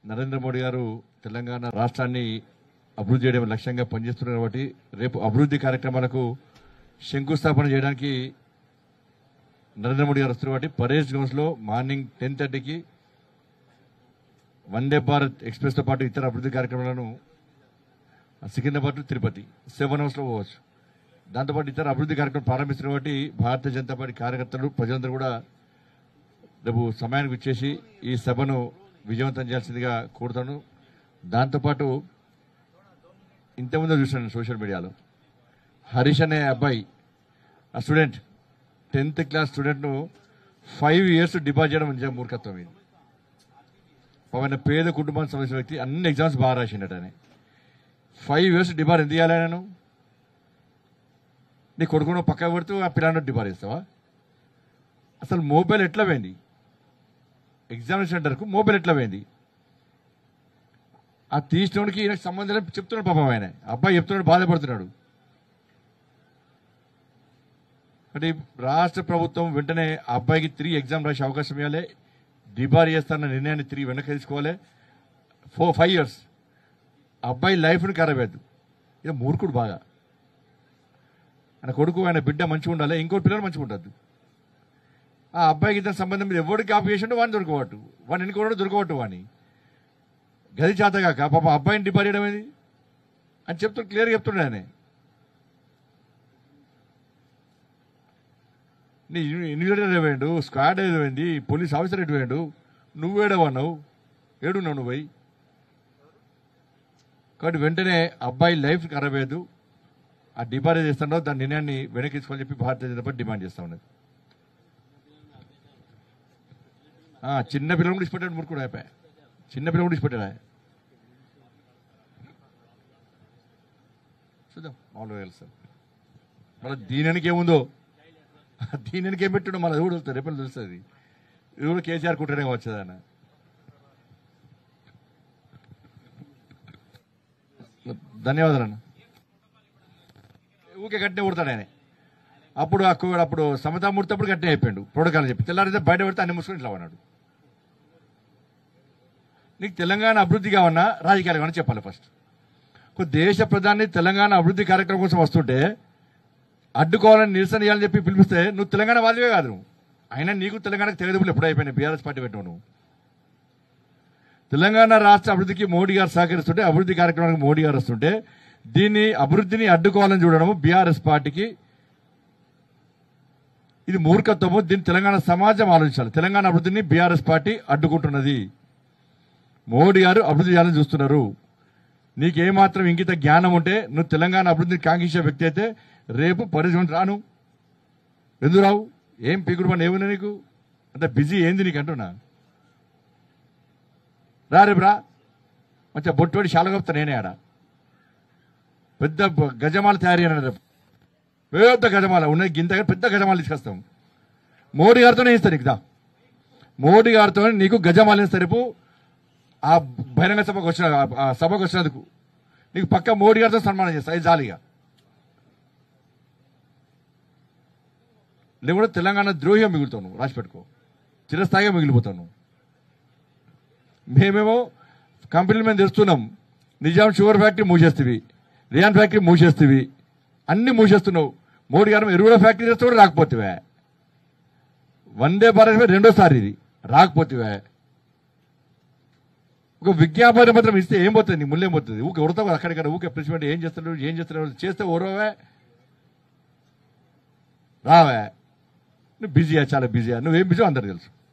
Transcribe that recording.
నరేంద్ర మోడీ గారు తెలంగాణ రాష్ట్రాన్ని అభివృద్ధి చేయడం లక్ష్యంగా పనిచేస్తున్నారు కాబట్టి రేపు అభివృద్ధి కార్యక్రమాలకు శంకుస్థాపన చేయడానికి నరేంద్ర మోడీ గారు వస్తున్నారు కాబట్టి పరేష్ గౌన్స్ లో మార్నింగ్ టెన్ థర్టీకి వందే భారత్ ఎక్స్ప్రెస్ తో పాటు ఇతర అభివృద్ధి కార్యక్రమాలను Secunderabad to Tirupati seven hours లో పోవచ్చు దాంతోపాటు ఇతర అభివృద్ధి కార్యక్రమం ప్రారంభిస్తున్న కాబట్టి భారతీయ జనతా పార్టీ కార్యకర్తలు ప్రజలందరూ కూడా రేపు సమయానికి వచ్చేసి ఈ సభను విజయవంతం చేయాల్సిందిగా కోరుతాను దాంతోపాటు ఇంతకుముందు చూసాను సోషల్ మీడియాలో హరీష్ అనే అబ్బాయి ఆ స్టూడెంట్ టెన్త్ క్లాస్ స్టూడెంట్ను ఫైవ్ ఇయర్స్ డిపాజిట్ చేయడం నిజంగా మూర్ఖత్వం ఇది పవన్ పేద కుటుంబానికి సంబంధించిన వ్యక్తి అన్ని ఎగ్జామ్స్ బాగా రాసిండట ఆయన ఫైవ్ ఇయర్స్ డిబార్ ఎందుకు చేయాలి నేను నీ కొడుకును పక్క పెడుతూ ఆ పిల్లాన్ని డిబార్ చేస్తావా అసలు మొబైల్ ఎట్లా పోయింది ఎగ్జామినేషన్ సెంటర్కు మొబైల్ ఎట్లా పోయింది ఆ తీసినోడికి ఈయనకు సంబంధం లేదు చెప్తున్నాడు పాపం ఆయన అబ్బాయి చెప్తున్నాడు బాధపడుతున్నాడు అంటే రాష్ట్ర ప్రభుత్వం వెంటనే ఆ అబ్బాయికి తిరిగి ఎగ్జామ్ రాసే అవకాశం ఇవ్వాలి డిబార్ చేస్తాన్న నిర్ణయాన్ని తిరిగి వెనక్కి తీసుకోవాలి ఫోర్ ఫైవ్ ఇయర్స్ అబ్బాయి లైఫ్ని ఖరాబ్ అయ్యద్దు ఇది మూర్ఖుడు బాగా ఆయన కొడుకు ఆయన బిడ్డ మంచిగా ఉండాలి ఇంకో పిల్లలు మంచిగా ఉండద్దు ఆ అబ్బాయికి ఇతర సంబంధం మీద ఎవరికి కాపీ చేసిండో వాడిని దొరకవట్టు వాడిని ఎన్నుకోవడం దొరకవట్టు వాడిని గది చేతగాక పాప అబ్బాయిని డిబార్ చేయడం ఏది అని చెప్తూ క్లియర్గా చెప్తున్నాడు ఆయన నీ ఇన్విజిలేటర్ ఏమైండు స్క్వాడ్ ఏమైంది పోలీస్ ఆఫీసర్ ఎటు వేయండు నువ్వేడవన్నావు ఏడున్నావు నువ్వు పోయి కాబట్టి వెంటనే అబ్బాయి లైఫ్ ఖరాబ్ అయ్యదు ఆ డిపాజిట్ చేస్తుండో దాని నిర్ణయాన్ని వెనక్కి తీసుకోవాలని చెప్పి భారతీయ జనతా పార్టీ డిమాండ్ చేస్తా ఉన్నది ఆ, చిన్న పిల్లలు కూడా ఇచ్చిపెట్టాడు మురుకుడు అయిపోయా చిన్న పిల్లలు కూడా ఇచ్చిపెట్టాడు ఆయన. చూద్దాం మామూలుగా తెలుస్తుంది మళ్ళీ దీనికి ఏముందో దీనికి ఏం పెట్టాడో మళ్ళీ ఎవడు తెలుస్తుంది రేపు తెలుస్తుంది ఇది కూడా కేసీఆర్ కుట్రనే వచ్చేదన్న ధన్యవాదాలు అన్న ఊకే గట్టినే కొడతాడు ఆయన అప్పుడు అక్కు అప్పుడు సమతామూర్తి అప్పుడు గట్టినే అయిపోయాడు ప్రోటోకాల్ చెప్పి తెల్లారితే బయట పెడితే అన్ని మూసుకొని ఇట్లా ఉన్నాడు నీకు తెలంగాణ అభివృద్ధి కావన్నా రాజకీయాలు కావన్నా చెప్పాలి ఫస్ట్ ఒక దేశ ప్రధాని తెలంగాణ అభివృద్ధి కార్యక్రమం కోసం వస్తుంటే అడ్డుకోవాలని నిరసన చేయాలని చెప్పి పిలిపిస్తే నువ్వు తెలంగాణ వాళ్ళవే కాదు నువ్వు అయినా నీకు తెలంగాణకు తెగదుపులు ఎప్పుడు అయిపోయినాయి బీఆర్ఎస్ పార్టీ పెట్టావు నువ్వు తెలంగాణ రాష్ట్ర అభివృద్ధికి మోడీ గారు సహకరిస్తుంటే అభివృద్ధి కార్యక్రమానికి మోడీ గారు వస్తుంటే దీన్ని అభివృద్ధిని అడ్డుకోవాలని చూడడము బీఆర్ఎస్ పార్టీకి ఇది మూర్ఖత్వము దీన్ని తెలంగాణ సమాజం ఆలోచించాలి తెలంగాణ అభివృద్ధిని బీఆర్ఎస్ పార్టీ అడ్డుకుంటున్నది మోడీ గారు అభివృద్ధి చేయాలని చూస్తున్నారు నీకేమాత్రం ఇంకిత జ్ఞానం ఉంటే నువ్వు తెలంగాణ అభివృద్ధిని కాంక్షించే వ్యక్తి అయితే రేపు పరిశ్రమ రాను ఎందుకు రావు ఏం పీకుడు పని ఏమున్నా నీకు అంత బిజీ ఏంది నీకు అంటున్నా రా రేపు రా మంచిగా బొట్టుబడి శాలగొప్తా నేనే ఆడ పెద్ద బ- గజమాల తయారీ అన్నాడు రేపు పెద్ద గజమాల ఉన్నది గింత పెద్ద గజమాల తీసుకొస్తాం మోడీ గారితోనే ఇస్తా నీకు దా మోడీ గారితో నీకు గజమాల ఇస్తా రేపు ఆ బహిరంగ సభకు వచ్చిన ఆ- ఆ సభకు వచ్చినందుకు నీకు పక్క మోడీ గారితో సన్మానం చేస్తా ఇది జాలిగా లేకుంటే తెలంగాణ ద్రోహిగా మిగులుతావు నువ్వు రాసి పెట్టుకో చిరస్థాయిగా మిగిలిపోతావు నువ్వు మేమేమో కంపెనీలు మేము తెస్తున్నాం నిజాం షుగర్ ఫ్యాక్టరీ మూసేస్తేవి రియాన్ ఫ్యాక్టరీ మూసేస్తేవి అన్ని మూసేస్తున్నావు మోడీ గారు ఎరువుల ఫ్యాక్టరీ తెస్తే కూడా రాకపోతేవే వందే భారత్ రెండోసారి ఇది రాకపోతేవే ఒక విజ్ఞాపన పత్రం ఇస్తే ఏం పోతుంది నీ ముళ్ళేం పోతుంది ఊకే ఉడతావు అక్కడిక్కడ ఊకే ప్రెసిడెంట్ ఏం చేస్తున్నాడు ఏం చేస్తున్నాడు చేస్తే ఓరవే రావే నువ్వు బిజీయా చాలా బిజీయా నువ్వేం బిజీ అందరు తెలుసు